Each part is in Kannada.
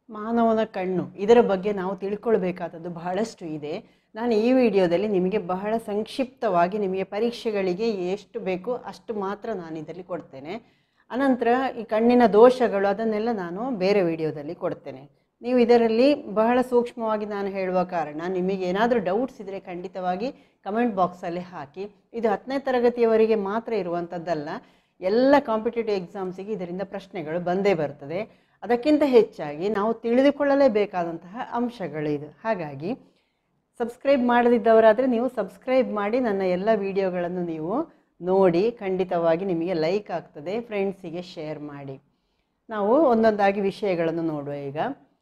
ಮಾನವನ ಕಣ್ಣು ಇದರ ಬಗ್ಗೆ ನಾವು ತಿಳ್ಕೊಳ್ಬೇಕಾದದ್ದು ಬಹಳಷ್ಟು ಇದೆ ನಾನು ಈ ವಿಡಿಯೋದಲ್ಲಿ ನಿಮಗೆ ಬಹಳ ಸಂಕ್ಷಿಪ್ತವಾಗಿ ನಿಮಗೆ ಪರೀಕ್ಷೆಗಳಿಗೆ ಎಷ್ಟು ಬೇಕು ಅಷ್ಟು ಮಾತ್ರ ನಾನು ಇದರಲ್ಲಿ ಕೊಡ್ತೇನೆ ಅನಂತರ ಈ ಕಣ್ಣಿನ ದೋಷಗಳು ಅದನ್ನೆಲ್ಲ ನಾನು ಬೇರೆ ವಿಡಿಯೋದಲ್ಲಿ ಕೊಡ್ತೇನೆ ನೀವು ಇದರಲ್ಲಿ ಬಹಳ ಸೂಕ್ಷ್ಮವಾಗಿ ನಾನು ಹೇಳುವ ಕಾರಣ ನಿಮಗೆ ಏನಾದರೂ ಡೌಟ್ಸ್ ಇದ್ದರೆ ಖಂಡಿತವಾಗಿ ಕಮೆಂಟ್ ಬಾಕ್ಸಲ್ಲಿ ಹಾಕಿ ಇದು ಹತ್ತನೇ ತರಗತಿಯವರೆಗೆ ಮಾತ್ರ ಇರುವಂಥದ್ದಲ್ಲ ಎಲ್ಲ ಕಾಂಪಿಟೇಟಿವ್ ಎಕ್ಸಾಮ್ಸಿಗೆ ಇದರಿಂದ ಪ್ರಶ್ನೆಗಳು ಬಂದೇ ಬರ್ತದೆ ಅದಕ್ಕಿಂತ ಹೆಚ್ಚಾಗಿ ನಾವು ತಿಳಿದುಕೊಳ್ಳಲೇಬೇಕಾದಂತಹ ಅಂಶಗಳು ಇದು ಹಾಗಾಗಿ ಸಬ್ಸ್ಕ್ರೈಬ್ ಮಾಡದಿದ್ದವರಾದರೆ ನೀವು ಸಬ್ಸ್ಕ್ರೈಬ್ ಮಾಡಿ ನನ್ನ ಎಲ್ಲ ವಿಡಿಯೋಗಳನ್ನು ನೀವು ನೋಡಿ ಖಂಡಿತವಾಗಿ ನಿಮಗೆ ಲೈಕ್ ಆಗ್ತದೆ ಫ್ರೆಂಡ್ಸಿಗೆ ಶೇರ್ ಮಾಡಿ ನಾವು ಒಂದೊಂದಾಗಿ ವಿಷಯಗಳನ್ನು ನೋಡುವ ಈಗ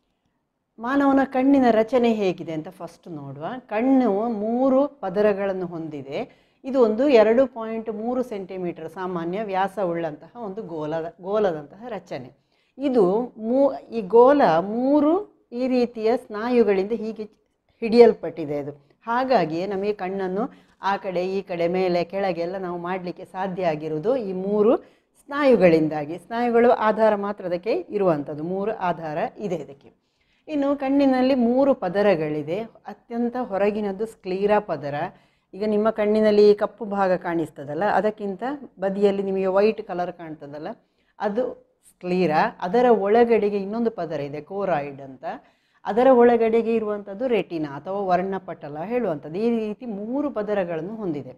ಮಾನವನ ಕಣ್ಣಿನ ರಚನೆ ಹೇಗಿದೆ ಅಂತ ಫಸ್ಟ್ ನೋಡುವ ಕಣ್ಣು ಮೂರು ಪದರಗಳನ್ನು ಹೊಂದಿದೆ ಇದು ಒಂದು ಎರಡು ಪಾಯಿಂಟ್ ಮೂರು ಸೆಂಟಿಮೀಟರ್ ಸಾಮಾನ್ಯ ವ್ಯಾಸವುಳ್ಳಂತಹ ಒಂದು ಗೋಲದ ಗೋಲದಂತಹ ರಚನೆ ಇದು ಮೂ ಈ ಗೋಲ ಮೂರು ಈ ರೀತಿಯ ಸ್ನಾಯುಗಳಿಂದ ಹೀಗೆ ಹಿಡಿಯಲ್ಪಟ್ಟಿದೆ ಅದು ಹಾಗಾಗಿಯೇ ನಮಗೆ ಕಣ್ಣನ್ನು ಆ ಕಡೆ ಈ ಕಡೆ ಮೇಲೆ ಕೆಳಗೆ ಎಲ್ಲ ನಾವು ಮಾಡಲಿಕ್ಕೆ ಸಾಧ್ಯ ಆಗಿರುವುದು ಈ ಮೂರು ಸ್ನಾಯುಗಳಿಂದಾಗಿ ಸ್ನಾಯುಗಳು ಆಧಾರ ಮಾತ್ರ ಅದಕ್ಕೆ ಇರುವಂಥದ್ದು ಮೂರು ಆಧಾರ ಇದೆ ಇದಕ್ಕೆ ಇನ್ನು ಕಣ್ಣಿನಲ್ಲಿ ಮೂರು ಪದರಗಳಿದೆ ಅತ್ಯಂತ ಹೊರಗಿನದ್ದು ಸ್ಕ್ಲೀರಾ ಪದರ ಈಗ ನಿಮ್ಮ ಕಣ್ಣಿನಲ್ಲಿ ಈ ಕಪ್ಪು ಭಾಗ ಕಾಣಿಸ್ತದಲ್ಲ ಅದಕ್ಕಿಂತ ಬದಿಯಲ್ಲಿ ನಿಮಗೆ ವೈಟ್ ಕಲರ್ ಕಾಣ್ತದಲ್ಲ ಅದು ಸ್ಕ್ಲೀರಾ ಅದರ ಒಳಗಡೆಗೆ ಇನ್ನೊಂದು ಪದರ ಇದೆ ಕೋರಾಯ್ಡ್ ಅಂತ ಅದರ ಒಳಗಡೆಗೆ ಇರುವಂಥದ್ದು ರೆಟಿನಾ ಅಥವಾ ವರ್ಣಪಟಲ ಹೇಳುವಂಥದ್ದು ಈ ರೀತಿ ಮೂರು ಪದರಗಳನ್ನು ಹೊಂದಿದೆ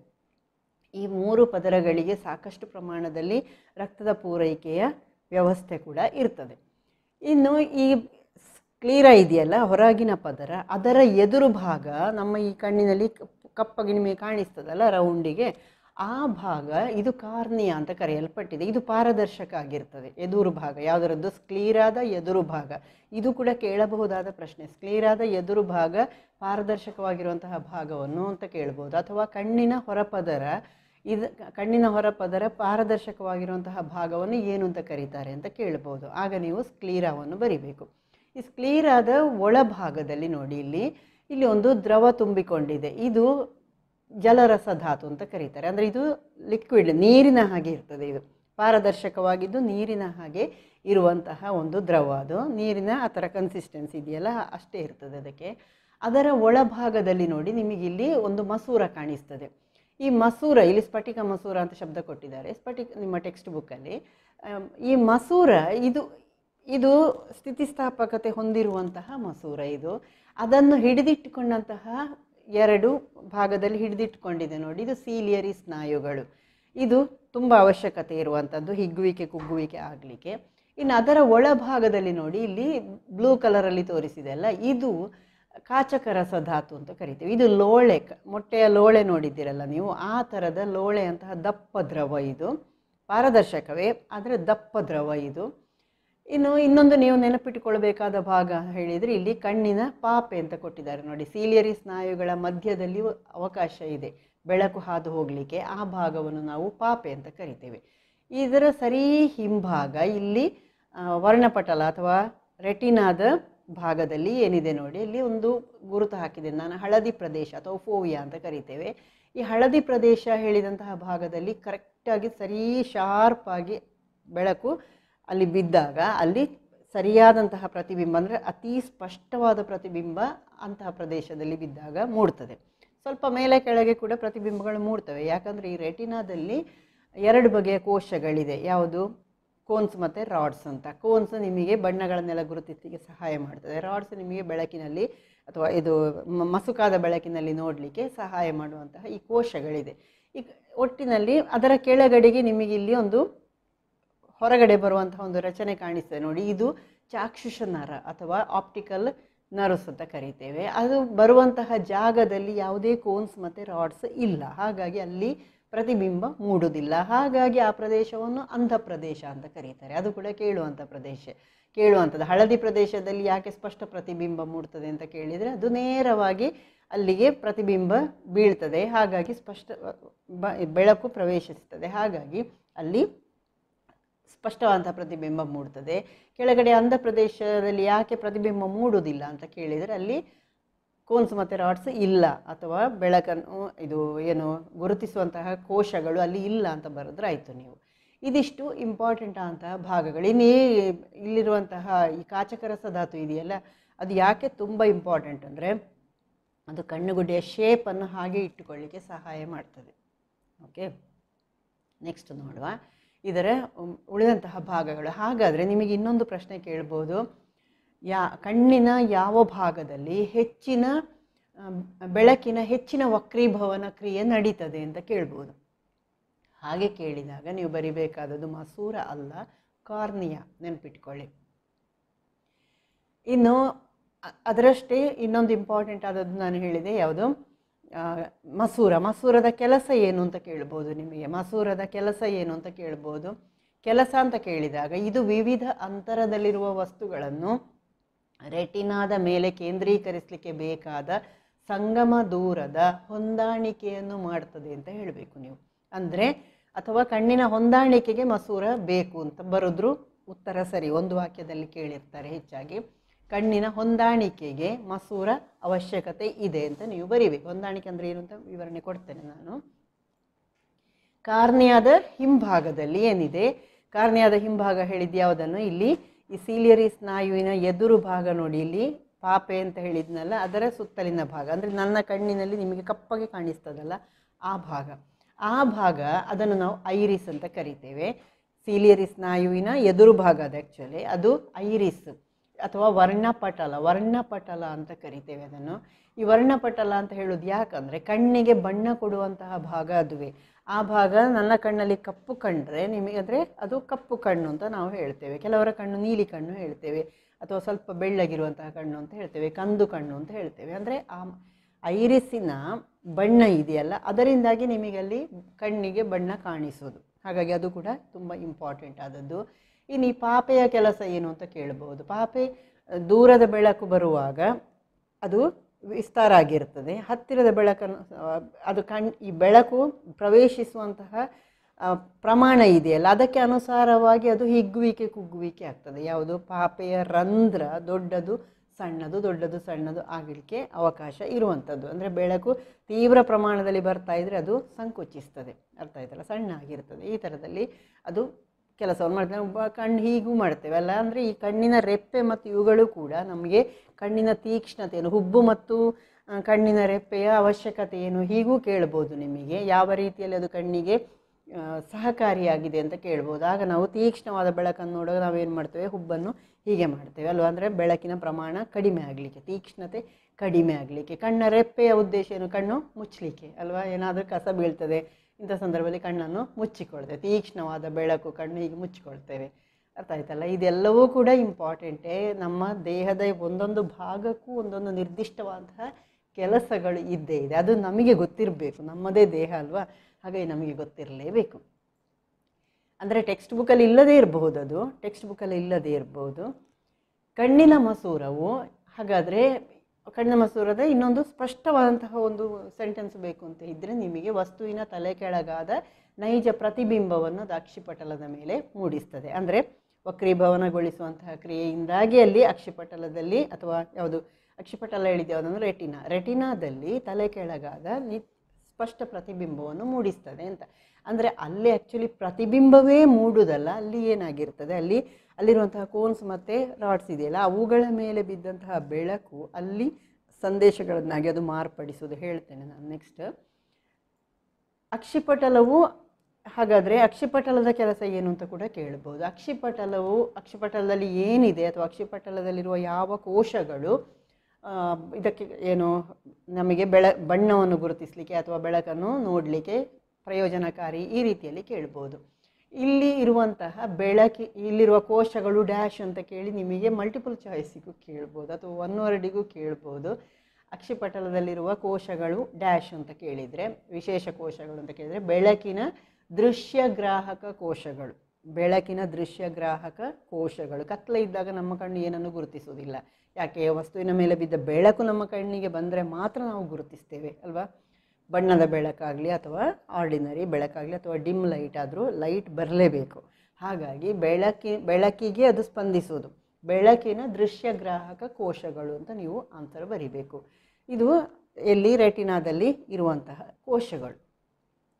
ಈ ಮೂರು ಪದರಗಳಿಗೆ ಸಾಕಷ್ಟು ಪ್ರಮಾಣದಲ್ಲಿ ರಕ್ತದ ಪೂರೈಕೆಯ ವ್ಯವಸ್ಥೆ ಕೂಡ ಇರ್ತದೆ ಇನ್ನು ಈ ಕ್ಲೀರ ಇದೆಯಲ್ಲ ಹೊರಗಿನ ಪದರ ಅದರ ಎದುರು ಭಾಗ ನಮ್ಮ ಈ ಕಣ್ಣಿನಲ್ಲಿ ಕಪ್- ಕಪ್ಪಗೆ ನಿಮಗೆ ಕಾಣಿಸ್ತದಲ್ಲ ರೌಂಡಿಗೆ ಆ ಭಾಗ ಇದು ಕಾರ್ನಿಯಾ ಅಂತ ಕರೆಯಲ್ಪಟ್ಟಿದೆ ಇದು ಪಾರದರ್ಶಕ ಆಗಿರ್ತದೆ ಎದುರು ಭಾಗ ಯಾವುದರದ್ದು ಸ್ಕ್ಲೀರಾದ ಎದುರು ಭಾಗ ಇದು ಕೂಡ ಕೇಳಬಹುದಾದ ಪ್ರಶ್ನೆ ಸ್ಕ್ಲೀರಾದ ಎದುರು ಭಾಗ ಪಾರದರ್ಶಕವಾಗಿರುವಂತಹ ಭಾಗವನ್ನು ಅಂತ ಕೇಳ್ಬೋದು ಅಥವಾ ಕಣ್ಣಿನ ಹೊರಪದರ ಇದು ಕಣ್ಣಿನ ಹೊರಪದರ ಪಾರದರ್ಶಕವಾಗಿರುವಂತಹ ಭಾಗವನ್ನು ಏನು ಅಂತ ಕರೀತಾರೆ ಅಂತ ಕೇಳ್ಬೋದು ಆಗ ನೀವು ಸ್ಕ್ಲೀರಾವನ್ನು ಬರಿಬೇಕು ಈ ಸ್ಕ್ಲೀರಾದ ಒಳಭಾಗದಲ್ಲಿ ನೋಡಿ ಇಲ್ಲಿ ಇಲ್ಲಿ ಒಂದು ದ್ರವ ತುಂಬಿಕೊಂಡಿದೆ ಇದು ಜಲರಸ ಧಾತು ಅಂತ ಕರೀತಾರೆ ಅಂದರೆ ಇದು ಲಿಕ್ವಿಡ್ ನೀರಿನ ಹಾಗೆ ಇರ್ತದೆ ಇದು ಪಾರದರ್ಶಕವಾಗಿದ್ದು ನೀರಿನ ಹಾಗೆ ಇರುವಂತಹ ಒಂದು ದ್ರವ ಅದು ನೀರಿನ ಆ ಥರ ಕನ್ಸಿಸ್ಟೆನ್ಸಿ ಇದೆಯಲ್ಲ ಅಷ್ಟೇ ಇರ್ತದೆ ಅದಕ್ಕೆ ಅದರ ಒಳಭಾಗದಲ್ಲಿ ನೋಡಿ ನಿಮಗೆ ಇಲ್ಲಿ ಒಂದು ಮಸೂರ ಕಾಣಿಸ್ತದೆ ಈ ಮಸೂರ ಇಲ್ಲಿ ಸ್ಫಟಿಕ ಮಸೂರ ಅಂತ ಶಬ್ದ ಕೊಟ್ಟಿದ್ದಾರೆ ಸ್ಫಟಿಕ ನಿಮ್ಮ ಟೆಕ್ಸ್ಟ್ ಬುಕ್ಕಲ್ಲಿ ಆಮ್, ಈ ಮಸೂರ ಇದು ಇದು ಸ್ಥಿತಿಸ್ಥಾಪಕತೆ ಹೊಂದಿರುವಂತಹ ಮಸೂರ ಇದು ಅದನ್ನು ಹಿಡಿದಿಟ್ಟುಕೊಂಡಂತಹ ಎರಡು ಭಾಗದಲ್ಲಿ ಹಿಡಿದಿಟ್ಟುಕೊಂಡಿದೆ ನೋಡಿ ಇದು ಸೀಲಿಯರಿ ಸ್ನಾಯುಗಳು ಇದು ತುಂಬ ಅವಶ್ಯಕತೆ ಇರುವಂಥದ್ದು ಹಿಗ್ಗುವಿಕೆ ಕುಗ್ಗುವಿಕೆ ಆಗಲಿಕ್ಕೆ ಇನ್ನು ಅದರ ಒಳಭಾಗದಲ್ಲಿ ನೋಡಿ ಇಲ್ಲಿ ಬ್ಲೂ ಕಲರಲ್ಲಿ ತೋರಿಸಿದೆ ಅಲ್ಲ ಇದು ಕಾಚಕ ರಸ ಧಾತು ಅಂತ ಕರಿತೀವಿ ಇದು ಲೋಳೆ ಕ- ಮೊಟ್ಟೆಯ ಲೋಳೆ ನೋಡಿದ್ದೀರಲ್ಲ ನೀವು ಆ ಥರದ ಲೋಳೆಯಂತಹ ದಪ್ಪ ದ್ರವ ಇದು ಪಾರದರ್ಶಕವೇ ಆದರೆ ದಪ್ಪ ದ್ರವ ಇದು ಇನ್ನು ಇನ್ನೊಂದು ನೀವು ನೆನಪಿಟ್ಟುಕೊಳ್ಬೇಕಾದ ಭಾಗ ಹೇಳಿದರೆ ಇಲ್ಲಿ ಕಣ್ಣಿನ ಪಾಪೆ ಅಂತ ಕೊಟ್ಟಿದ್ದಾರೆ ನೋಡಿ ಸೀಲಿಯರಿ ಸ್ನಾಯುಗಳ ಮಧ್ಯದಲ್ಲಿ ಅವಕಾಶ ಇದೆ ಬೆಳಕು ಹಾದು ಹೋಗಲಿಕ್ಕೆ ಆ ಭಾಗವನ್ನು ನಾವು ಪಾಪೆ ಅಂತ ಕರಿತೇವೆ ಇದರ ಸರಿ ಹಿಂಭಾಗ ಇಲ್ಲಿ ಆ, ವರ್ಣಪಟಲ ಅಥವಾ ರೆಟಿನಾದ ಭಾಗದಲ್ಲಿ ಏನಿದೆ ನೋಡಿ ಇಲ್ಲಿ ಒಂದು ಗುರುತು ಹಾಕಿದೆ ನಾನು ಹಳದಿ ಪ್ರದೇಶ ಅಥವಾ ಫೋವಿಯಾ ಅಂತ ಕರಿತೇವೆ ಈ ಹಳದಿ ಪ್ರದೇಶ ಹೇಳಿದಂತಹ ಭಾಗದಲ್ಲಿ ಕರೆಕ್ಟಾಗಿ ಸರಿ ಶಾರ್ಪ್ ಆಗಿ ಬೆಳಕು ಅಲ್ಲಿ ಬಿದ್ದಾಗ ಅಲ್ಲಿ ಸರಿಯಾದಂತಹ ಪ್ರತಿಬಿಂಬ ಅಂದರೆ ಅತಿ ಸ್ಪಷ್ಟವಾದ ಪ್ರತಿಬಿಂಬ ಅಂತಹ ಪ್ರದೇಶದಲ್ಲಿ ಬಿದ್ದಾಗ ಮೂಡ್ತದೆ ಸ್ವಲ್ಪ ಮೇಲೆ ಕೆಳಗೆ ಕೂಡ ಪ್ರತಿಬಿಂಬಗಳು ಮೂಡ್ತವೆ ಯಾಕಂದರೆ ಈ ರೆಟಿನಾದಲ್ಲಿ ಎರಡು ಬಗೆಯ ಕೋಶಗಳಿದೆ ಯಾವುದು ಕೋನ್ಸ್ ಮತ್ತು ರಾಡ್ಸ್ ಅಂತ ಕೋನ್ಸ್ ನಿಮಗೆ ಬಣ್ಣಗಳನ್ನೆಲ್ಲ ಗುರುತಿಸಲಿಕ್ಕೆ ಸಹಾಯ ಮಾಡ್ತದೆ ರಾಡ್ಸ್ ನಿಮಗೆ ಬೆಳಕಿನಲ್ಲಿ ಅಥವಾ ಇದು ಮ- ಮಸುಕಾದ ಬೆಳಕಿನಲ್ಲಿ ನೋಡಲಿಕ್ಕೆ ಸಹಾಯ ಮಾಡುವಂತಹ ಈ ಕೋಶಗಳಿದೆ ಈ ಒಟ್ಟಿನಲ್ಲಿ ಅದರ ಕೆಳಗಡೆಗೆ ನಿಮಗೆ ಇಲ್ಲಿ ಒಂದು ಹೊರಗಡೆ ಬರುವಂತಹ ಒಂದು ರಚನೆ ಕಾಣಿಸ್ತದೆ ನೋಡಿ ಇದು ಚಾಕ್ಷುಷ ನರ ಅಥವಾ ಆಪ್ಟಿಕಲ್ ನರ್ವ್ಸ್ ಅಂತ ಕರಿತೇವೆ ಅದು ಬರುವಂತಹ ಜಾಗದಲ್ಲಿ ಯಾವುದೇ ಕೋನ್ಸ್ ಮತ್ತು ರಾಡ್ಸ್ ಇಲ್ಲ ಹಾಗಾಗಿ ಅಲ್ಲಿ ಪ್ರತಿಬಿಂಬ ಮೂಡುವುದಿಲ್ಲ ಹಾಗಾಗಿ ಆ ಪ್ರದೇಶವನ್ನು ಅಂಧ ಪ್ರದೇಶ ಅಂತ ಕರೀತಾರೆ ಅದು ಕೂಡ ಕೇಳುವಂಥ ಪ್ರದೇಶ ಕೇಳುವಂಥದ್ದು ಹಳದಿ ಪ್ರದೇಶದಲ್ಲಿ ಯಾಕೆ ಸ್ಪಷ್ಟ ಪ್ರತಿಬಿಂಬ ಮೂಡ್ತದೆ ಅಂತ ಕೇಳಿದರೆ ಅದು ನೇರವಾಗಿ ಅಲ್ಲಿಗೆ ಪ್ರತಿಬಿಂಬ ಬೀಳ್ತದೆ ಹಾಗಾಗಿ ಸ್ಪಷ್ಟ ಬ- ಬೆಳಕು ಪ್ರವೇಶಿಸ್ತದೆ ಹಾಗಾಗಿ ಅಲ್ಲಿ ಸ್ಪಷ್ಟವಾದಂಥ ಪ್ರತಿಬಿಂಬ ಮೂಡ್ತದೆ ಕೆಳಗಡೆ ಅಂಧ ಪ್ರದೇಶದಲ್ಲಿ ಯಾಕೆ ಪ್ರತಿಬಿಂಬ ಮೂಡುವುದಿಲ್ಲ ಅಂತ ಕೇಳಿದರೆ ಅಲ್ಲಿ ಕೋನ್ಸ್ ಮತ್ತು ರಾಡ್ಸ್ ಇಲ್ಲ ಅಥವಾ ಬೆಳಕನ್ನು ಇದು ಏನು ಗುರುತಿಸುವಂತಹ ಕೋಶಗಳು ಅಲ್ಲಿ ಇಲ್ಲ ಅಂತ ಬರೆದ್ರೆ ಆಯಿತು ನೀವು ಇದಿಷ್ಟು ಇಂಪಾರ್ಟೆಂಟ್ ಅಂತಹ ಭಾಗಗಳು ಇನ್ನೇ ಇಲ್ಲಿರುವಂತಹ ಈ ಕಾಚಕರಸ ಧಾತು ಇದೆಯಲ್ಲ ಅದು ಯಾಕೆ ತುಂಬ ಇಂಪಾರ್ಟೆಂಟ್ ಅಂದರೆ ಅದು ಕಣ್ಣುಗುಡ್ಡೆಯ ಶೇಪನ್ನು ಹಾಗೆ ಇಟ್ಟುಕೊಳ್ಳಿಕ್ಕೆ ಸಹಾಯ ಮಾಡ್ತದೆ ಓಕೆ ನೆಕ್ಸ್ಟ್ ನೋಡುವ ಇದರ ಉಮ್, ಉಳಿದಂತಹ ಭಾಗಗಳು ಹಾಗಾದರೆ ನಿಮಗೆ ಇನ್ನೊಂದು ಪ್ರಶ್ನೆ ಕೇಳ್ಬೋದು ಯಾ ಕಣ್ಣಿನ ಯಾವ ಭಾಗದಲ್ಲಿ ಹೆಚ್ಚಿನ ಆಮ್, ಬೆಳಕಿನ ಹೆಚ್ಚಿನ ವಕ್ರೀಭವನ ಕ್ರಿಯೆ ನಡೀತದೆ ಅಂತ ಕೇಳ್ಬೋದು ಹಾಗೆ ಕೇಳಿದಾಗ ನೀವು ಬರಿಬೇಕಾದದ್ದು ಮಸೂರ ಅಲ್ಲ ಕಾರ್ನಿಯಾ ನೆನ್ಪಿಟ್ಕೊಳ್ಳಿ ಇನ್ನು ಅ- ಅದರಷ್ಟೇ ಇನ್ನೊಂದು ಇಂಪಾರ್ಟೆಂಟ್ ಆದದ್ದು ನಾನು ಹೇಳಿದೆ ಯಾವುದು ಆ, ಮಸೂರ ಮಸೂರದ ಕೆಲಸ ಏನು ಅಂತ ಕೇಳ್ಬೋದು ನಿಮಗೆ ಮಸೂರದ ಕೆಲಸ ಏನು ಅಂತ ಕೇಳ್ಬೋದು ಕೆಲಸ ಅಂತ ಕೇಳಿದಾಗ ಇದು ವಿವಿಧ ಅಂತರದಲ್ಲಿರುವ ವಸ್ತುಗಳನ್ನು ರೆಟಿನಾದ ಮೇಲೆ ಕೇಂದ್ರೀಕರಿಸಲಿಕ್ಕೆ ಬೇಕಾದ ಸಂಗಮ ದೂರದ ಹೊಂದಾಣಿಕೆಯನ್ನು ಮಾಡ್ತದೆ ಅಂತ ಹೇಳಬೇಕು ನೀವು ಅಂದರೆ ಅಥವಾ ಕಣ್ಣಿನ ಹೊಂದಾಣಿಕೆಗೆ ಮಸೂರ ಬೇಕು ಅಂತ ಬರೋದ್ರು ಉತ್ತರ ಸರಿ ಒಂದು ವಾಕ್ಯದಲ್ಲಿ ಕೇಳಿರ್ತಾರೆ ಹೆಚ್ಚಾಗಿ ಕಣ್ಣಿನ ಹೊಂದಾಣಿಕೆಗೆ ಮಸೂರ ಅವಶ್ಯಕತೆ ಇದೆ ಅಂತ ನೀವು ಬರೀಬೇಕು ಹೊಂದಾಣಿಕೆ ಅಂದರೆ ಏನು ಅಂತ ವಿವರಣೆ ಕೊಡ್ತೇನೆ ನಾನು ಕಾರ್ನಿಯಾದ ಹಿಂಭಾಗದಲ್ಲಿ ಏನಿದೆ ಕಾರ್ನಿಯಾದ ಹಿಂಭಾಗ ಹೇಳಿದ್ದು ಯಾವುದನ್ನು ಇಲ್ಲಿ ಈ ಸೀಲಿಯರಿ ಸ್ನಾಯುವಿನ ಎದುರು ಭಾಗ ನೋಡಿ ಇಲ್ಲಿ ಪಾಪೆ ಅಂತ ಹೇಳಿದ್ನಲ್ಲ ಅದರ ಸುತ್ತಲಿನ ಭಾಗ ಅಂದರೆ ನನ್ನ ಕಣ್ಣಿನಲ್ಲಿ ನಿಮಗೆ ಕಪ್ಪಗೆ ಕಾಣಿಸ್ತದಲ್ಲ ಆ ಭಾಗ ಆ ಭಾಗ ಅದನ್ನು ನಾವು ಐರಿಸ್ ಅಂತ ಕರಿತೇವೆ ಸೀಲಿಯರಿ ಸ್ನಾಯುವಿನ ಎದುರು ಭಾಗ ಅದು ಆ್ಯಕ್ಚುಲಿ ಅದು ಐರಿಸ್ ಅಥವಾ ವರ್ಣಪಟಲ ವರ್ಣಪಟಲ ಅಂತ ಕರಿತೇವೆ ಅದನ್ನು ಈ ವರ್ಣಪಟಲ ಅಂತ ಹೇಳೋದು ಯಾಕಂದರೆ ಕಣ್ಣಿಗೆ ಬಣ್ಣ ಕೊಡುವಂತಹ ಭಾಗ ಅದುವೇ ಆ ಭಾಗ ನನ್ನ ಕಣ್ಣಲ್ಲಿ ಕಪ್ಪು ಕಂಡ್ರೆ ನಿಮಗೆ ಅಂದರೆ ಅದು ಕಪ್ಪು ಕಣ್ಣು ಅಂತ ನಾವು ಹೇಳ್ತೇವೆ ಕೆಲವರ ಕಣ್ಣು ನೀಲಿ ಕಣ್ಣು ಹೇಳ್ತೇವೆ ಅಥವಾ ಸ್ವಲ್ಪ ಬೆಳ್ಳಗಿರುವಂತಹ ಕಣ್ಣು ಅಂತ ಹೇಳ್ತೇವೆ ಕಂದು ಕಣ್ಣು ಅಂತ ಹೇಳ್ತೇವೆ ಅಂದರೆ ಆ ಐರಿಸಿನ ಬಣ್ಣ ಇದೆಯಲ್ಲ ಅದರಿಂದಾಗಿ ನಿಮಗೆ ಅಲ್ಲಿ ಕಣ್ಣಿಗೆ ಬಣ್ಣ ಕಾಣಿಸೋದು ಹಾಗಾಗಿ ಅದು ಕೂಡ ತುಂಬ ಇಂಪಾರ್ಟೆಂಟ್ ಆದದ್ದು ಇನ್ನು ಈ ಪಾಪೆಯ ಕೆಲಸ ಏನು ಅಂತ ಕೇಳ್ಬೋದು ಪಾಪೆ ಅಹ್, ದೂರದ ಬೆಳಕು ಬರುವಾಗ ಅದು ವಿಸ್ತಾರ ಆಗಿರ್ತದೆ ಹತ್ತಿರದ ಬೆಳಕನ್ನು ಅಹ್, ಅದು ಕಣ್ ಈ ಬೆಳಕು ಪ್ರವೇಶಿಸುವಂತಹ ಅಹ್, ಪ್ರಮಾಣ ಇದೆಯಲ್ಲ ಅದಕ್ಕೆ ಅನುಸಾರವಾಗಿ ಅದು ಹಿಗ್ಗುವಿಕೆ ಕುಗ್ಗುವಿಕೆ ಆಗ್ತದೆ ಯಾವುದು ಪಾಪೆಯ ರಂಧ್ರ ದೊಡ್ಡದು ಸಣ್ಣದು ದೊಡ್ಡದು ಸಣ್ಣದು ಆಗಲಿಕ್ಕೆ ಅವಕಾಶ ಇರುವಂಥದ್ದು ಅಂದರೆ ಬೆಳಕು ತೀವ್ರ ಪ್ರಮಾಣದಲ್ಲಿ ಬರ್ತಾ ಇದ್ದರೆ ಅದು ಸಂಕುಚಿಸ್ತದೆ ಅರ್ಥ ಆಯ್ತಲ್ಲ ಸಣ್ಣ ಆಗಿರ್ತದೆ ಈ ಥರದಲ್ಲಿ ಅದು ಕೆಲಸವನ್ನು ಮಾಡ್ತೇವೆ ಒಬ್ಬ ಕಣ್ಣು ಹೀಗೂ ಮಾಡ್ತೇವೆ ಅಲ್ಲ ಅಂದರೆ ಈ ಕಣ್ಣಿನ ರೆಪ್ಪೆ ಮತ್ತು ಇವುಗಳು ಕೂಡ ನಮಗೆ ಕಣ್ಣಿನ ತೀಕ್ಷ್ಣತೆಯನ್ನು ಹುಬ್ಬು ಮತ್ತು ಆ, ಕಣ್ಣಿನ ರೆಪ್ಪೆಯ ಅವಶ್ಯಕತೆ ಏನು ಹೀಗೂ ಕೇಳ್ಬೋದು ನಿಮಗೆ ಯಾವ ರೀತಿಯಲ್ಲಿ ಅದು ಕಣ್ಣಿಗೆ ಆ, ಸಹಕಾರಿಯಾಗಿದೆ ಅಂತ ಕೇಳ್ಬೋದು ಆಗ ನಾವು ತೀಕ್ಷ್ಣವಾದ ಬೆಳಕನ್ನು ನೋಡುವಾಗ ನಾವೇನು ಮಾಡ್ತೇವೆ ಹುಬ್ಬನ್ನು ಹೀಗೆ ಮಾಡ್ತೇವೆ ಅಲ್ವಾ ಅಂದರೆ ಬೆಳಕಿನ ಪ್ರಮಾಣ ಕಡಿಮೆ ಆಗಲಿಕ್ಕೆ ತೀಕ್ಷ್ಣತೆ ಕಡಿಮೆ ಆಗಲಿಕ್ಕೆ ಕಣ್ಣ ರೆಪ್ಪೆಯ ಉದ್ದೇಶ ಏನು ಕಣ್ಣು ಮುಚ್ಚಲಿಕ್ಕೆ ಅಲ್ವಾ ಏನಾದರೂ ಕಸ ಬೀಳ್ತದೆ ಇಂಥ ಸಂದರ್ಭದಲ್ಲಿ ಕಣ್ಣನ್ನು ಮುಚ್ಚಿಕೊಳ್ತೇವೆ ತೀಕ್ಷ್ಣವಾದ ಬೆಳಕು ಕಣ್ಣು ಹೀಗೆ ಮುಚ್ಚಿಕೊಳ್ತೇವೆ ಅರ್ಥ ಆಯ್ತಲ್ಲ ಇದೆಲ್ಲವೂ ಕೂಡ ಇಂಪಾರ್ಟೆಂಟೇ ನಮ್ಮ ದೇಹದ ಒಂದೊಂದು ಭಾಗಕ್ಕೂ ಒಂದೊಂದು ನಿರ್ದಿಷ್ಟವಾದಂತಹ ಕೆಲಸಗಳು ಇದ್ದೇ ಇದೆ ಅದು ನಮಗೆ ಗೊತ್ತಿರಬೇಕು ನಮ್ಮದೇ ದೇಹ ಅಲ್ವಾ ಹಾಗಾಗಿ ನಮಗೆ ಗೊತ್ತಿರಲೇಬೇಕು ಅಂದರೆ ಟೆಕ್ಸ್ಟ್ ಬುಕ್ಕಲ್ಲಿ ಇಲ್ಲದೇ ಇರಬಹುದು ಅದು ಟೆಕ್ಸ್ಟ್ ಬುಕ್ಕಲ್ಲಿ ಇಲ್ಲದೇ ಇರಬಹುದು ಕಣ್ಣಿನ ಮಸೂರವು ಹಾಗಾದರೆ ಕಣ್ಣಿನ ಮಸೂರದ ಇನ್ನೊಂದು ಸ್ಪಷ್ಟವಾದಂತಹ ಒಂದು ಸೆಂಟೆನ್ಸ್ ಬೇಕು ಅಂತ ಇದ್ದರೆ ನಿಮಗೆ ವಸ್ತುವಿನ ತಲೆ ಕೆಳಗಾದ ನೈಜ ಪ್ರತಿಬಿಂಬವನ್ನು ಅದು ಅಕ್ಷಿಪಟಲದ ಮೇಲೆ ಮೂಡಿಸ್ತದೆ ಅಂದರೆ ವಕ್ರೀಭವನಗೊಳಿಸುವಂತಹ ಕ್ರಿಯೆಯಿಂದಾಗಿ ಅಲ್ಲಿ ಅಕ್ಷಿಪಟಲದಲ್ಲಿ ಅಥವಾ ಯಾವುದು ಅಕ್ಷಿಪಟಲ ಹೇಳಿದ್ದು ಯಾವುದಂದ್ರೆ ರೆಟಿನಾ ರೆಟಿನಾದಲ್ಲಿ ತಲೆ ಕೆಳಗಾದ ನಿ ಸ್ಪಷ್ಟ ಪ್ರತಿಬಿಂಬವನ್ನು ಮೂಡಿಸ್ತದೆ ಅಂತ ಅಂದರೆ ಅಲ್ಲಿ ಆ್ಯಕ್ಚುಲಿ ಪ್ರತಿಬಿಂಬವೇ ಮೂಡುವುದಲ್ಲ ಅಲ್ಲಿ ಏನಾಗಿರ್ತದೆ ಅಲ್ಲಿ ಅಲ್ಲಿರುವಂತಹ ಕೋನ್ಸ್ ಮತ್ತು ರಾಡ್ಸ್ ಇದೆಯಲ್ಲ ಅವುಗಳ ಮೇಲೆ ಬಿದ್ದಂತಹ ಬೆಳಕು ಅಲ್ಲಿ ಸಂದೇಶಗಳನ್ನಾಗಿ ಅದು ಮಾರ್ಪಡಿಸೋದು ಹೇಳ್ತೇನೆ ನಾನು ನೆಕ್ಸ್ಟ್ ಅಕ್ಷಿಪಟಲವು ಹಾಗಾದರೆ ಅಕ್ಷಿಪಟಲದ ಕೆಲಸ ಏನು ಅಂತ ಕೂಡ ಕೇಳ್ಬೋದು ಅಕ್ಷಿಪಟಲವು ಅಕ್ಷಿಪಟಲದಲ್ಲಿ ಏನಿದೆ ಅಥವಾ ಅಕ್ಷಿಪಟಲದಲ್ಲಿರುವ ಯಾವ ಕೋಶಗಳು ಆ, ಇದಕ್ಕೆ ಏನು ನಮಗೆ ಬೆಳ ಬಣ್ಣವನ್ನು ಗುರುತಿಸಲಿಕ್ಕೆ ಅಥವಾ ಬೆಳಕನ್ನು ನೋಡಲಿಕ್ಕೆ ಪ್ರಯೋಜನಕಾರಿ ಈ ರೀತಿಯಲ್ಲಿ ಕೇಳ್ಬೋದು ಇಲ್ಲಿ ಇರುವಂತಹ ಬೆಳಕಿ ಇಲ್ಲಿರುವ ಕೋಶಗಳು ಡ್ಯಾಶ್ ಅಂತ ಕೇಳಿ ನಿಮಗೆ ಮಲ್ಟಿಪಲ್ ಚಾಯ್ಸಿಗೂ ಕೇಳ್ಬೋದು ಅಥವಾ ಒನ್ ವರ್ಡಿಗೂ ಕೇಳ್ಬೋದು ಅಕ್ಷಿಪಟಲದಲ್ಲಿರುವ ಕೋಶಗಳು ಡ್ಯಾಶ್ ಅಂತ ಕೇಳಿದರೆ ವಿಶೇಷ ಕೋಶಗಳು ಅಂತ ಕೇಳಿದರೆ ಬೆಳಕಿನ ದೃಶ್ಯಗ್ರಾಹಕ ಕೋಶಗಳು ಬೆಳಕಿನ ದೃಶ್ಯಗ್ರಾಹಕ ಕೋಶಗಳು ಕತ್ತಲೆ ಇದ್ದಾಗ ನಮ್ಮ ಕಣ್ಣು ಏನನ್ನು ಗುರುತಿಸುವುದಿಲ್ಲ ಯಾಕೆ ವಸ್ತುವಿನ ಮೇಲೆ ಬಿದ್ದ ಬೆಳಕು ನಮ್ಮ ಕಣ್ಣಿಗೆ ಬಂದರೆ ಮಾತ್ರ ನಾವು ಗುರುತಿಸ್ತೇವೆ ಅಲ್ವಾ ಬಣ್ಣದ ಬೆಳಕಾಗಲಿ ಅಥವಾ ಆರ್ಡಿನರಿ ಬೆಳಕಾಗಲಿ ಅಥವಾ ಡಿಮ್ ಲೈಟ್ ಆದರೂ ಲೈಟ್ ಬರಲೇಬೇಕು ಹಾಗಾಗಿ ಬೆಳಕಿ ಬೆಳಕಿಗೆ ಅದು ಸ್ಪಂದಿಸೋದು ಬೆಳಕಿನ ದೃಶ್ಯಗ್ರಾಹಕ ಕೋಶಗಳು ಅಂತ ನೀವು ಆನ್ಸರ್ ಬರಿಬೇಕು ಇದು ಎಲ್ಲಿ ರೆಟಿನಾದಲ್ಲಿ ಇರುವಂತಹ ಕೋಶಗಳು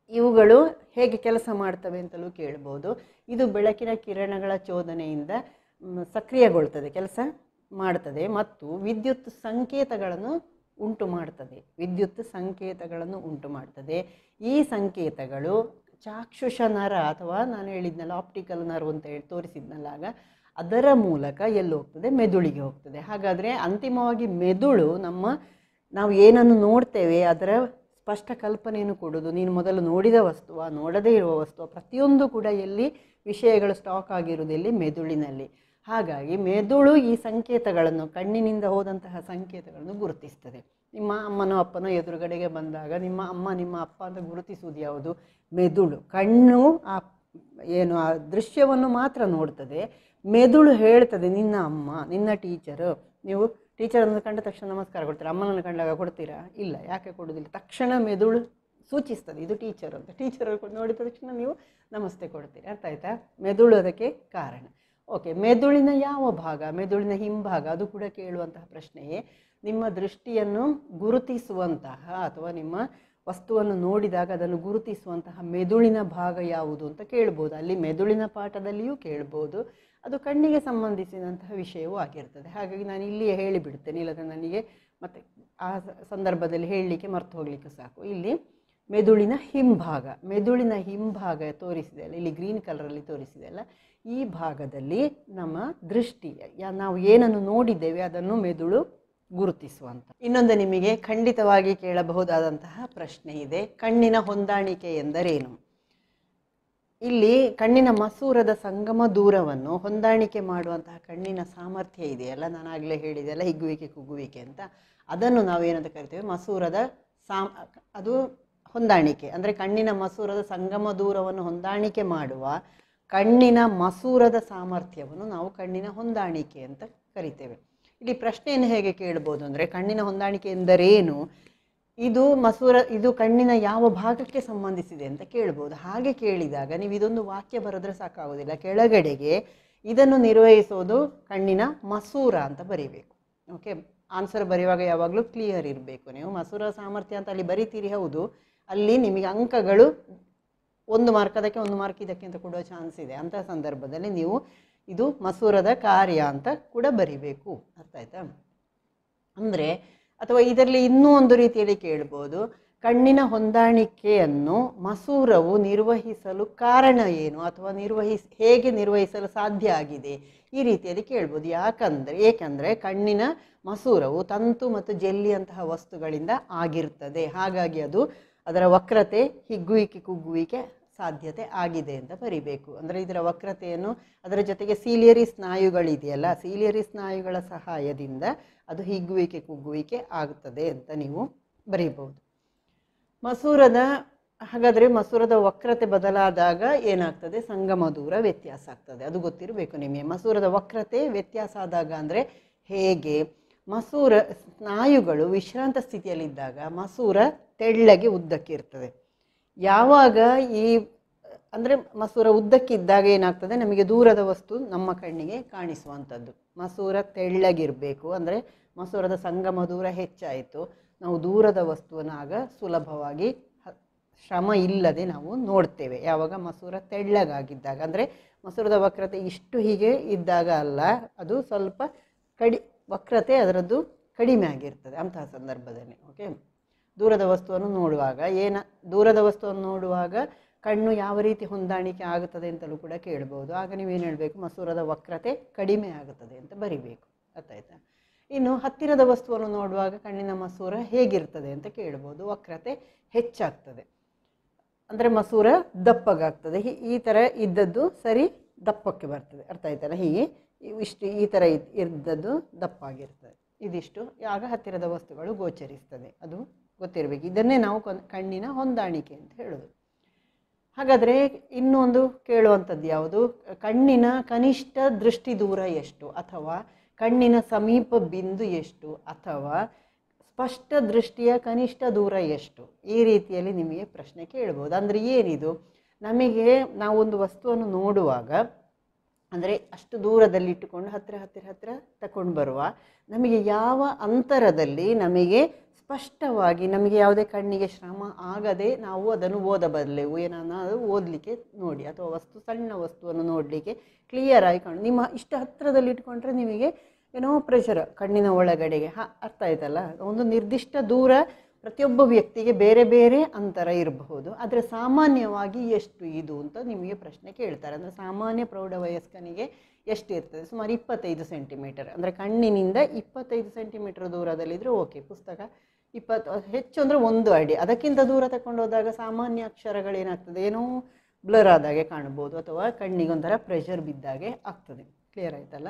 ಇವುಗಳು ಹೇಗೆ ಕೆಲಸ ಮಾಡ್ತವೆ ಅಂತಲೂ ಕೇಳ್ಬೋದು ಇದು ಬೆಳಕಿನ ಕಿರಣಗಳ ಚೋದನೆಯಿಂದ ಮ್, ಸಕ್ರಿಯಗೊಳ್ತದೆ ಕೆಲಸ ಮಾಡ್ತದೆ ಮತ್ತು ವಿದ್ಯುತ್ ಸಂಕೇತಗಳನ್ನು ಉಂಟು ಮಾಡ್ತದೆ ವಿದ್ಯುತ್ ಸಂಕೇತಗಳನ್ನು ಉಂಟು ಮಾಡ್ತದೆ ಈ ಸಂಕೇತಗಳು ಚಾಕ್ಷುಷ ನರ ಅಥವಾ ನಾನು ಹೇಳಿದ್ನಲ್ಲ ಆಪ್ಟಿಕಲ್ ನರ್ವ್ ಅಂತ ಹೇಳಿ ತೋರಿಸಿದ್ನಲ್ಲ ಆಗ ಅದರ ಮೂಲಕ ಎಲ್ಲಿ ಹೋಗ್ತದೆ ಮೆದುಳಿಗೆ ಹೋಗ್ತದೆ ಹಾಗಾದರೆ ಅಂತಿಮವಾಗಿ ಮೆದುಳು ನಮ್ಮ ನಾವು ಏನನ್ನು ನೋಡ್ತೇವೆ ಅದರ ಸ್ಪಷ್ಟ ಕಲ್ಪನೆಯನ್ನು ಕೊಡೋದು ನೀನು ಮೊದಲು ನೋಡಿದ ವಸ್ತುವ ನೋಡದೇ ಇರುವ ವಸ್ತುವ ಪ್ರತಿಯೊಂದು ಕೂಡ ಎಲ್ಲಿ ವಿಷಯಗಳು ಸ್ಟಾಕ್ ಆಗಿರುವುದು ಎಲ್ಲಿ ಮೆದುಳಿನಲ್ಲಿ ಹಾಗಾಗಿ ಮೆದುಳು ಈ ಸಂಕೇತಗಳನ್ನು ಕಣ್ಣಿನಿಂದ ಹೋದಂತಹ ಸಂಕೇತಗಳನ್ನು ಗುರುತಿಸ್ತದೆ ನಿಮ್ಮ ಅಮ್ಮನೋ ಅಪ್ಪನೋ ಎದುರುಗಡೆಗೆ ಬಂದಾಗ ನಿಮ್ಮ ಅಮ್ಮ ನಿಮ್ಮ ಅಪ್ಪ ಅಂತ ಗುರುತಿಸುವುದು ಯಾವುದು ಮೆದುಳು ಕಣ್ಣು ಆ ಏನು ಆ ದೃಶ್ಯವನ್ನು ಮಾತ್ರ ನೋಡ್ತದೆ ಮೆದುಳು ಹೇಳ್ತದೆ ನಿನ್ನ ಅಮ್ಮ ನಿನ್ನ ಟೀಚರು ನೀವು ಟೀಚರನ್ನು ಕಂಡ ತಕ್ಷಣ ನಮಸ್ಕಾರ ಕೊಡ್ತೀರಾ ಅಮ್ಮನನ್ನು ಕಂಡಾಗ ಕೊಡ್ತೀರಾ ಇಲ್ಲ ಯಾಕೆ ಕೊಡೋದಿಲ್ಲ ತಕ್ಷಣ ಮೆದುಳು ಸೂಚಿಸ್ತದೆ ಇದು ಟೀಚರ್ ಅಂತ ಟೀಚರ್ ನೋಡಿದ ತಕ್ಷಣ ನೀವು ನಮಸ್ತೆ ಕೊಡ್ತೀರಿ ಅರ್ಥ ಆಯ್ತಾ ಮೆದುಳು ಅದಕ್ಕೆ ಕಾರಣ ಓಕೆ ಮೆದುಳಿನ ಯಾವ ಭಾಗ ಮೆದುಳಿನ ಹಿಂಭಾಗ ಅದು ಕೂಡ ಕೇಳುವಂತಹ ಪ್ರಶ್ನೆಯೇ ನಿಮ್ಮ ದೃಷ್ಟಿಯನ್ನು ಗುರುತಿಸುವಂತಹ ಅಥವಾ ನಿಮ್ಮ ವಸ್ತುವನ್ನು ನೋಡಿದಾಗ ಅದನ್ನು ಗುರುತಿಸುವಂತಹ ಮೆದುಳಿನ ಭಾಗ ಯಾವುದು ಅಂತ ಕೇಳ್ಬೋದು ಅಲ್ಲಿ ಮೆದುಳಿನ ಪಾಠದಲ್ಲಿಯೂ ಕೇಳ್ಬೋದು ಅದು ಕಣ್ಣಿಗೆ ಸಂಬಂಧಿಸಿದಂತಹ ವಿಷಯವೂ ಆಗಿರ್ತದೆ ಹಾಗಾಗಿ ನಾನು ಇಲ್ಲಿಯೇ ಹೇಳಿಬಿಡ್ತೇನೆ ಇಲ್ಲದ್ರೆ ನನಗೆ ಮತ್ತೆ ಆ ಸ- ಸಂದರ್ಭದಲ್ಲಿ ಹೇಳಲಿಕ್ಕೆ ಮರ್ತು ಹೋಗಲಿಕ್ಕೆ ಸಾಕು ಇಲ್ಲಿ ಮೆದುಳಿನ ಹಿಂಭಾಗ ಮೆದುಳಿನ ಹಿಂಭಾಗ ತೋರಿಸಿದೆ ಅಲ್ಲ ಇಲ್ಲಿ ಗ್ರೀನ್ ಕಲರಲ್ಲಿ ತೋರಿಸಿದೆ ಅಲ್ಲ ಈ ಭಾಗದಲ್ಲಿ ನಮ್ಮ ದೃಷ್ಟಿ ಯಾ- ನಾವು ಏನನ್ನು ನೋಡಿದ್ದೇವೆ ಅದನ್ನು ಮೆದುಳು ಗುರುತಿಸುವಂತ ಇನ್ನೊಂದು ನಿಮಗೆ ಖಂಡಿತವಾಗಿ ಕೇಳಬಹುದಾದಂತಹ ಪ್ರಶ್ನೆ ಇದೆ ಕಣ್ಣಿನ ಹೊಂದಾಣಿಕೆ ಎಂದರೇನು ಇಲ್ಲಿ ಕಣ್ಣಿನ ಮಸೂರದ ಸಂಗಮ ದೂರವನ್ನು ಹೊಂದಾಣಿಕೆ ಮಾಡುವಂತಹ ಕಣ್ಣಿನ ಸಾಮರ್ಥ್ಯ ಇದೆಯಲ್ಲ ನಾನು ಆಗಲೇ ಹೇಳಿದೆಯಲ್ಲ ಹಿಗ್ಗುವಿಕೆ ಕುಗ್ಗುವಿಕೆ ಅಂತ ಅದನ್ನು ನಾವೇನಂತ ಕರಿತೇವೆ ಮಸೂರದ ಸಾಮ್ ಅದು ಹೊಂದಾಣಿಕೆ ಅಂದರೆ ಕಣ್ಣಿನ ಮಸೂರದ ಸಂಗಮ ದೂರವನ್ನು ಹೊಂದಾಣಿಕೆ ಮಾಡುವ ಕಣ್ಣಿನ ಮಸೂರದ ಸಾಮರ್ಥ್ಯವನ್ನು ನಾವು ಕಣ್ಣಿನ ಹೊಂದಾಣಿಕೆ ಅಂತ ಕರಿತೇವೆ ಇಲ್ಲಿ ಪ್ರಶ್ನೆಯನ್ನು ಹೇಗೆ ಕೇಳ್ಬೋದು ಅಂದರೆ ಕಣ್ಣಿನ ಹೊಂದಾಣಿಕೆ ಎಂದರೇನು ಇದು ಮಸೂರ ಇದು ಕಣ್ಣಿನ ಯಾವ ಭಾಗಕ್ಕೆ ಸಂಬಂಧಿಸಿದೆ ಅಂತ ಕೇಳ್ಬೋದು ಹಾಗೆ ಕೇಳಿದಾಗ ನೀವು ಇದೊಂದು ವಾಕ್ಯ ಬರೆದ್ರೆ ಸಾಕಾಗೋದಿಲ್ಲ ಕೆಳಗಡೆಗೆ ಇದನ್ನು ನಿರ್ವಹಿಸೋದು ಕಣ್ಣಿನ ಮಸೂರ ಅಂತ ಬರೀಬೇಕು ಓಕೆ ಆನ್ಸರ್ ಬರೆಯುವಾಗ ಯಾವಾಗಲೂ ಕ್ಲಿಯರ್ ಇರಬೇಕು ನೀವು ಮಸೂರ ಸಾಮರ್ಥ್ಯ ಅಂತ ಅಲ್ಲಿ ಬರಿತೀರಿ ಹೌದು ಅಲ್ಲಿ ನಿಮಗೆ ಅಂಕಗಳು ಒಂದು ಮಾರ್ಕ್ ಅದಕ್ಕೆ ಒಂದು ಮಾರ್ಕ್ ಇದಕ್ಕೆ ಅಂತ ಕೊಡುವ ಚಾನ್ಸ್ ಇದೆ ಅಂತಹ ಸಂದರ್ಭದಲ್ಲಿ ನೀವು ಇದು ಮಸೂರದ ಕಾರ್ಯ ಅಂತ ಕೂಡ ಬರಿಬೇಕು ಅರ್ಥ ಆಯ್ತಾ ಅಂದರೆ ಅಥವಾ ಇದರಲ್ಲಿ ಇನ್ನೂ ಒಂದು ರೀತಿಯಲ್ಲಿ ಕೇಳ್ಬೋದು ಕಣ್ಣಿನ ಹೊಂದಾಣಿಕೆಯನ್ನು ಮಸೂರವು ನಿರ್ವಹಿಸಲು ಕಾರಣ ಏನು ಅಥವಾ ನಿರ್ವಹಿಸ್ ಹೇಗೆ ನಿರ್ವಹಿಸಲು ಸಾಧ್ಯ ಆಗಿದೆ ಈ ರೀತಿಯಲ್ಲಿ ಕೇಳ್ಬೋದು ಯಾಕಂದರೆ ಏಕೆಂದರೆ ಕಣ್ಣಿನ ಮಸೂರವು ತಂತು ಮತ್ತು ಜೆಲ್ಲಿಯಂತಹ ವಸ್ತುಗಳಿಂದ ಆಗಿರ್ತದೆ ಹಾಗಾಗಿ ಅದು ಅದರ ವಕ್ರತೆ ಹಿಗ್ಗುವಿಕೆ ಕುಗ್ಗುವಿಕೆ ಸಾಧ್ಯತೆ ಆಗಿದೆ ಅಂತ ಬರಿಬೇಕು ಅಂದರೆ ಇದರ ವಕ್ರತೆಯನ್ನು ಅದರ ಜೊತೆಗೆ ಸೀಲಿಯರಿ ಸ್ನಾಯುಗಳಿದೆಯಲ್ಲ ಸೀಲಿಯರಿ ಸ್ನಾಯುಗಳ ಸಹಾಯದಿಂದ ಅದು ಹಿಗ್ಗುವಿಕೆ ಕುಗ್ಗುವಿಕೆ ಆಗುತ್ತದೆ ಅಂತ ನೀವು ಬರೀಬಹುದು ಮಸೂರದ ಹಾಗಾದರೆ ಮಸೂರದ ವಕ್ರತೆ ಬದಲಾದಾಗ ಏನಾಗ್ತದೆ ಸಂಗಮ ದೂರ ವ್ಯತ್ಯಾಸ ಆಗ್ತದೆ ಅದು ಗೊತ್ತಿರಬೇಕು ನಿಮಗೆ ಮಸೂರದ ವಕ್ರತೆ ವ್ಯತ್ಯಾಸ ಆದಾಗ ಅಂದರೆ ಹೇಗೆ ಮಸೂರ ಸ್ನಾಯುಗಳು ವಿಶ್ರಾಂತ ಸ್ಥಿತಿಯಲ್ಲಿದ್ದಾಗ ಮಸೂರ ತೆಳ್ಳಗೆ ಉದ್ದಕ್ಕೆ ಇರ್ತದೆ ಯಾವಾಗ ಈ ಅಂದರೆ ಮಸೂರ ಉದ್ದಕ್ಕಿದ್ದಾಗ ಏನಾಗ್ತದೆ ನಮಗೆ ದೂರದ ವಸ್ತು ನಮ್ಮ ಕಣ್ಣಿಗೆ ಕಾಣಿಸುವಂಥದ್ದು ಮಸೂರ ತೆಳ್ಳಗಿರಬೇಕು ಅಂದರೆ ಮಸೂರದ ಸಂಗಮ ದೂರ ಹೆಚ್ಚಾಯಿತು ನಾವು ದೂರದ ವಸ್ತುವನ್ನು ಆಗ ಸುಲಭವಾಗಿ ಹ- ಶ್ರಮ ಇಲ್ಲದೆ ನಾವು ನೋಡ್ತೇವೆ ಯಾವಾಗ ಮಸೂರ ತೆಳ್ಳಗಾಗಿದ್ದಾಗ ಅಂದರೆ ಮಸೂರದ ವಕ್ರತೆ ಇಷ್ಟು ಹೀಗೆ ಇದ್ದಾಗ ಅಲ್ಲ ಅದು ಸ್ವಲ್ಪ ಕಡಿ ವಕ್ರತೆ ಅದರದ್ದು ಕಡಿಮೆ ಆಗಿರ್ತದೆ ಅಂತಹ ಸಂದರ್ಭದಲ್ಲಿ ಓಕೆ ದೂರದ ವಸ್ತುವನ್ನು ನೋಡುವಾಗ ಏನ ದೂರದ ವಸ್ತುವನ್ನು ನೋಡುವಾಗ ಕಣ್ಣು ಯಾವ ರೀತಿ ಹೊಂದಾಣಿಕೆ ಆಗುತ್ತದೆ ಅಂತಲೂ ಕೂಡ ಕೇಳ್ಬೋದು ಆಗ ನೀವೇನು ಹೇಳಬೇಕು ಮಸೂರದ ವಕ್ರತೆ ಕಡಿಮೆ ಆಗುತ್ತದೆ ಅಂತ ಬರಿಬೇಕು ಅರ್ಥಾಯ್ತಾ ಇನ್ನು ಹತ್ತಿರದ ವಸ್ತುವನ್ನು ನೋಡುವಾಗ ಕಣ್ಣಿನ ಮಸೂರ ಹೇಗಿರ್ತದೆ ಅಂತ ಕೇಳ್ಬೋದು ವಕ್ರತೆ ಹೆಚ್ಚಾಗ್ತದೆ ಅಂದರೆ ಮಸೂರ ದಪ್ಪಗಾಗ್ತದೆ ಹಿ- ಈ ಥರ ಇದ್ದದ್ದು ಸರಿ ದಪ್ಪಕ್ಕೆ ಬರ್ತದೆ ಅರ್ಥ ಆಯ್ತಲ್ಲ ಹೀಗೆ ಇವ್ ಇಷ್ಟು ಈ ಥರ ಇದ್- ಇದ್ದದ್ದು ದಪ್ಪಾಗಿರ್ತದೆ ಇದಿಷ್ಟು ಆಗ ಹತ್ತಿರದ ವಸ್ತುಗಳು ಗೋಚರಿಸ್ತದೆ ಅದು ಗೊತ್ತಿರಬೇಕು ಇದನ್ನೇ ನಾವು ಕೊನ್- ಕಣ್ಣಿನ ಹೊಂದಾಣಿಕೆ ಅಂತ ಹೇಳೋದು ಹಾಗಾದರೆ ಇನ್ನೊಂದು ಕೇಳುವಂಥದ್ದು ಯಾವುದು ಕಣ್ಣಿನ ಕನಿಷ್ಠ ದೃಷ್ಟಿ ದೂರ ಎಷ್ಟು ಅಥವಾ ಕಣ್ಣಿನ ಸಮೀಪ ಬಿಂದು ಎಷ್ಟು ಅಥವಾ ಸ್ಪಷ್ಟ ದೃಷ್ಟಿಯ ಕನಿಷ್ಠ ದೂರ ಎಷ್ಟು ಈ ರೀತಿಯಲ್ಲಿ ನಿಮಗೆ ಪ್ರಶ್ನೆ ಕೇಳ್ಬೋದು ಅಂದರೆ ಏನಿದು ನಮಗೆ ನಾವೊಂದು ವಸ್ತುವನ್ನು ನೋಡುವಾಗ ಅಂದರೆ ಅಷ್ಟು ದೂರದಲ್ಲಿ ಇಟ್ಟುಕೊಂಡು ಹತ್ತಿರ ಹತ್ತಿರ ಹತ್ತಿರ ತಗೊಂಡು ಬರುವ ನಮಗೆ ಯಾವ ಅಂತರದಲ್ಲಿ ನಮಗೆ ಸ್ಪಷ್ಟವಾಗಿ ನಮಗೆ ಯಾವುದೇ ಕಣ್ಣಿಗೆ ಶ್ರಮ ಆಗದೆ ನಾವು ಅದನ್ನು ಓದಬಲ್ಲೆವು ಏನನ್ನಾದರೂ ಓದಲಿಕ್ಕೆ ನೋಡಿ ಅಥವಾ ವಸ್ತು ಸಣ್ಣ ವಸ್ತುವನ್ನು ನೋಡಲಿಕ್ಕೆ ಕ್ಲಿಯರಾಗಿ ಕಾಣು ನಿಮ್ಮ ಇಷ್ಟು ಹತ್ತಿರದಲ್ಲಿ ಇಟ್ಕೊಂಡ್ರೆ ನಿಮಗೆ ಏನೋ ಪ್ರೆಷರ್ ಕಣ್ಣಿನ ಒಳಗಡೆಗೆ ಹಾ ಅರ್ಥ ಆಯ್ತಲ್ಲ ಒಂದು ನಿರ್ದಿಷ್ಟ ದೂರ ಪ್ರತಿಯೊಬ್ಬ ವ್ಯಕ್ತಿಗೆ ಬೇರೆ ಬೇರೆ ಅಂತರ ಇರಬಹುದು ಆದರೆ ಸಾಮಾನ್ಯವಾಗಿ ಎಷ್ಟು ಇದು ಅಂತ ನಿಮಗೆ ಪ್ರಶ್ನೆ ಕೇಳ್ತಾರೆ ಅಂದರೆ ಸಾಮಾನ್ಯ ಪ್ರೌಢ ವಯಸ್ಕನಿಗೆ ಎಷ್ಟು ಇರ್ತದೆ ಸುಮಾರು ಇಪ್ಪತ್ತೈದು ಸೆಂಟಿಮೀಟರ್ ಅಂದರೆ ಕಣ್ಣಿನಿಂದ ಇಪ್ಪತ್ತೈದು ಸೆಂಟಿಮೀಟರ್ ದೂರದಲ್ಲಿದ್ದರೆ ಓಕೆ ಪುಸ್ತಕ ಇಪ್ಪತ್ತು ಹೆಚ್ಚು ಅಂದರೆ ಒಂದು ಅಡಿ ಅದಕ್ಕಿಂತ ದೂರ ತಗೊಂಡು ಹೋದಾಗ ಸಾಮಾನ್ಯ ಅಕ್ಷರಗಳೇನಾಗ್ತದೆ ಏನೋ ಬ್ಲರ್ ಆದಾಗೆ ಕಾಣ್ಬೋದು ಅಥವಾ ಕಣ್ಣಿಗೆ ಒಂಥರ ಪ್ರೆಷರ್ ಬಿದ್ದಾಗೆ ಆಗ್ತದೆ ಕ್ಲಿಯರ್ ಆಯ್ತಲ್ಲ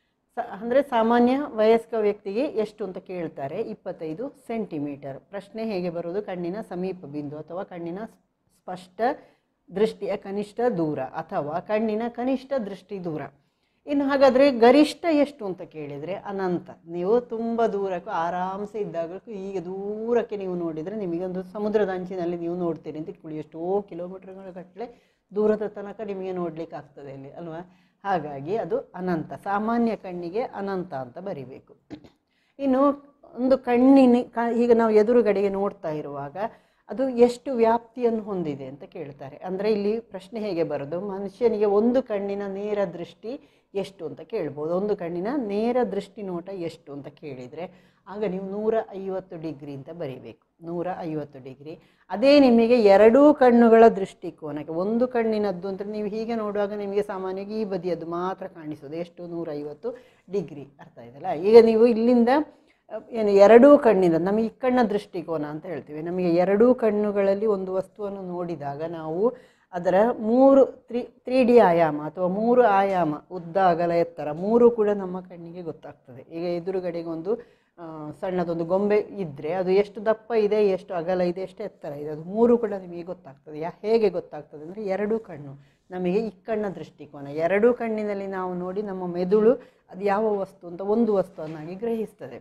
ಸ ಅಂದರೆ ಸಾಮಾನ್ಯ ವಯಸ್ಕ ವ್ಯಕ್ತಿಗೆ ಎಷ್ಟು ಅಂತ ಕೇಳ್ತಾರೆ ಇಪ್ಪತ್ತೈದು ಸೆಂಟಿಮೀಟರ್ ಪ್ರಶ್ನೆ ಹೇಗೆ ಬರೋದು ಕಣ್ಣಿನ ಸಮೀಪ ಬಿಂದು ಅಥವಾ ಕಣ್ಣಿನ ಸ್ಪಷ್ಟ ದೃಷ್ಟಿಯ ಕನಿಷ್ಠ ದೂರ ಅಥವಾ ಕಣ್ಣಿನ ಕನಿಷ್ಠ ದೃಷ್ಟಿ ದೂರ ಇನ್ನು ಹಾಗಾದರೆ ಗರಿಷ್ಠ ಎಷ್ಟು ಅಂತ ಕೇಳಿದರೆ ಅನಂತ ನೀವು ತುಂಬ ದೂರಕ್ಕೂ ಆರಾಮ್ಸೆ ಇದ್ದಾಗಲೂ ಈಗ ದೂರಕ್ಕೆ ನೀವು ನೋಡಿದರೆ ನಿಮಗೊಂದು ಸಮುದ್ರದ ಅಂಚಿನಲ್ಲಿ ನೀವು ನೋಡ್ತೀರಿ ಅಂತ ಇಟ್ಕೊಳ್ಳಿ ಎಷ್ಟೋ ಕಿಲೋಮೀಟರ್ಗಳ ಗಟ್ಟಲೆ ದೂರದ ತನಕ ನಿಮಗೆ ನೋಡಲಿಕ್ಕೆ ಆಗ್ತದೆ ಅಲ್ಲಿ ಅಲ್ವಾ ಹಾಗಾಗಿ ಅದು ಅನಂತ ಸಾಮಾನ್ಯ ಕಣ್ಣಿಗೆ ಅನಂತ ಅಂತ ಬರಿಬೇಕು ಇನ್ನು ಒಂದು ಕಣ್ಣಿನ ಕ ಈಗ ನಾವು ಎದುರುಗಡೆಗೆ ನೋಡ್ತಾ ಇರುವಾಗ ಅದು ಎಷ್ಟು ವ್ಯಾಪ್ತಿಯನ್ನು ಹೊಂದಿದೆ ಅಂತ ಕೇಳ್ತಾರೆ ಅಂದರೆ ಇಲ್ಲಿ ಪ್ರಶ್ನೆ ಹೇಗೆ ಬರೋದು ಮನುಷ್ಯನಿಗೆ ಒಂದು ಕಣ್ಣಿನ ನೇರ ದೃಷ್ಟಿ ಎಷ್ಟು ಅಂತ ಕೇಳ್ಬೋದು ಒಂದು ಕಣ್ಣಿನ ನೇರ ದೃಷ್ಟಿ ನೋಟ ಎಷ್ಟು ಅಂತ ಕೇಳಿದರೆ ಆಗ ನೀವು ನೂರ ಐವತ್ತು ಡಿಗ್ರಿ ಅಂತ ಬರೀಬೇಕು ನೂರ ಐವತ್ತು ಡಿಗ್ರಿ ಅದೇ ನಿಮಗೆ ಎರಡೂ ಕಣ್ಣುಗಳ ದೃಷ್ಟಿಕೋನಕ್ಕೆ ಒಂದು ಕಣ್ಣಿನದ್ದು ಅಂತ ನೀವು ಹೀಗೆ ನೋಡುವಾಗ ನಿಮಗೆ ಸಾಮಾನ್ಯವಾಗಿ ಈ ಬದಿಯದ್ದು ಮಾತ್ರ ಕಾಣಿಸೋದು ಎಷ್ಟು ನೂರೈವತ್ತು ಡಿಗ್ರಿ ಅರ್ಥ ಆಯ್ತಲ್ಲ ಈಗ ನೀವು ಇಲ್ಲಿಂದ ಅಹ್, ಏನು ಎರಡೂ ಕಣ್ಣಿನ ನಮಗೆ ಇಕ್ಕಣ್ಣ ದೃಷ್ಟಿಕೋನ ಅಂತ ಹೇಳ್ತೀವಿ ನಮಗೆ ಎರಡೂ ಕಣ್ಣುಗಳಲ್ಲಿ ಒಂದು ವಸ್ತುವನ್ನು ನೋಡಿದಾಗ ನಾವು ಅದರ ಮೂರು ತ್ರಿ ತ್ರೀ ಡಿ ಆಯಾಮ ಅಥವಾ ಮೂರು ಆಯಾಮ ಉದ್ದ ಅಗಲ ಎತ್ತರ ಮೂರು ಕೂಡ ನಮ್ಮ ಕಣ್ಣಿಗೆ ಗೊತ್ತಾಗ್ತದೆ ಈಗ ಎದುರುಗಡೆಗೆ ಒಂದು ಆ, ಸಣ್ಣದೊಂದು ಗೊಂಬೆ ಇದ್ದರೆ ಅದು ಎಷ್ಟು ದಪ್ಪ ಇದೆ ಎಷ್ಟು ಅಗಲ ಇದೆ ಎಷ್ಟು ಎತ್ತರ ಇದೆ ಅದು ಮೂರು ಕೂಡ ನಿಮಗೆ ಗೊತ್ತಾಗ್ತದೆ ಯಾ ಹೇಗೆ ಗೊತ್ತಾಗ್ತದೆ ಅಂದರೆ ಎರಡೂ ಕಣ್ಣು ನಮಗೆ ಇಕ್ಕಣ್ಣ ದೃಷ್ಟಿಕೋನ ಎರಡೂ ಕಣ್ಣಿನಲ್ಲಿ ನಾವು ನೋಡಿ ನಮ್ಮ ಮೆದುಳು ಅದು ಯಾವ ವಸ್ತು ಅಂತ ಒಂದು ವಸ್ತುವನ್ನಾಗಿ ಗ್ರಹಿಸ್ತದೆ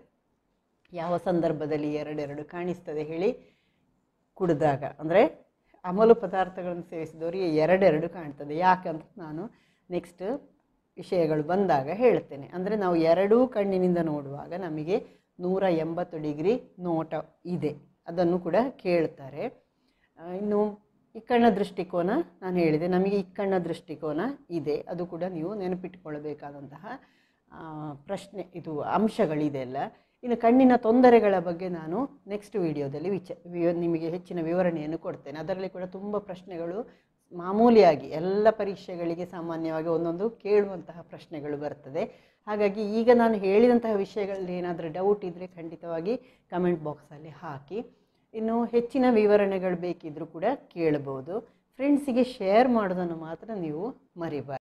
ಯಾವ ಸಂದರ್ಭದಲ್ಲಿ ಎರಡೆರಡು ಕಾಣಿಸ್ತದೆ ಹೇಳಿ ಕುಡಿದಾಗ ಅಂದರೆ ಅಮಲು ಪದಾರ್ಥಗಳನ್ನು ಸೇವಿಸಿದವರಿಗೆ ಎರಡೆರಡು ಕಾಣ್ತದೆ ಯಾಕಂತ ನಾನು ನೆಕ್ಸ್ಟ್ ವಿಷಯಗಳು ಬಂದಾಗ ಹೇಳ್ತೇನೆ ಅಂದರೆ ನಾವು ಎರಡೂ ಕಣ್ಣಿನಿಂದ ನೋಡುವಾಗ ನಮಗೆ ನೂರ ಎಂಬತ್ತು ಡಿಗ್ರಿ ನೋಟ ಇದೆ ಅದನ್ನು ಕೂಡ ಕೇಳ್ತಾರೆ ಆ, ಇನ್ನು ಇಕ್ಕಣ್ಣ ದೃಷ್ಟಿಕೋನ ನಾನು ಹೇಳಿದೆ ನಮಗೆ ಇಕ್ಕಣ್ಣ ದೃಷ್ಟಿಕೋನ ಇದೆ ಅದು ಕೂಡ ನೀವು ನೆನಪಿಟ್ಟುಕೊಳ್ಳಬೇಕಾದಂತಹ ಆ, ಪ್ರಶ್ನೆ ಇದು ಅಂಶಗಳಿದೆ ಅಲ್ಲ ಇನ್ನು ಕಣ್ಣಿನ ತೊಂದರೆಗಳ ಬಗ್ಗೆ ನಾನು ನೆಕ್ಸ್ಟ್ ವಿಡಿಯೋದಲ್ಲಿ ವಿಚ ವಿ- ನಿಮಗೆ ಹೆಚ್ಚಿನ ವಿವರಣೆಯನ್ನು ಕೊಡ್ತೇನೆ ಅದರಲ್ಲಿ ಕೂಡ ತುಂಬ ಪ್ರಶ್ನೆಗಳು ಮಾಮೂಲಿಯಾಗಿ ಎಲ್ಲ ಪರೀಕ್ಷೆಗಳಿಗೆ ಸಾಮಾನ್ಯವಾಗಿ ಒಂದೊಂದು ಕೇಳುವಂತಹ ಪ್ರಶ್ನೆಗಳು ಬರ್ತದೆ ಹಾಗಾಗಿ ಈಗ ನಾನು ಹೇಳಿದಂತಹ ವಿಷಯಗಳಲ್ಲಿ ಏನಾದರೂ ಡೌಟ್ ಇದ್ದರೆ ಖಂಡಿತವಾಗಿ ಕಮೆಂಟ್ ಬಾಕ್ಸಲ್ಲಿ ಹಾಕಿ ಇನ್ನು ಹೆಚ್ಚಿನ ವಿವರಣೆಗಳು ಬೇಕಿದ್ದರೂ ಕೂಡ ಕೇಳ್ಬೋದು ಫ್ರೆಂಡ್ಸಿಗೆ ಶೇರ್ ಮಾಡೋದನ್ನು ಮಾತ್ರ ನೀವು ಮರಿಬಾರ್ದು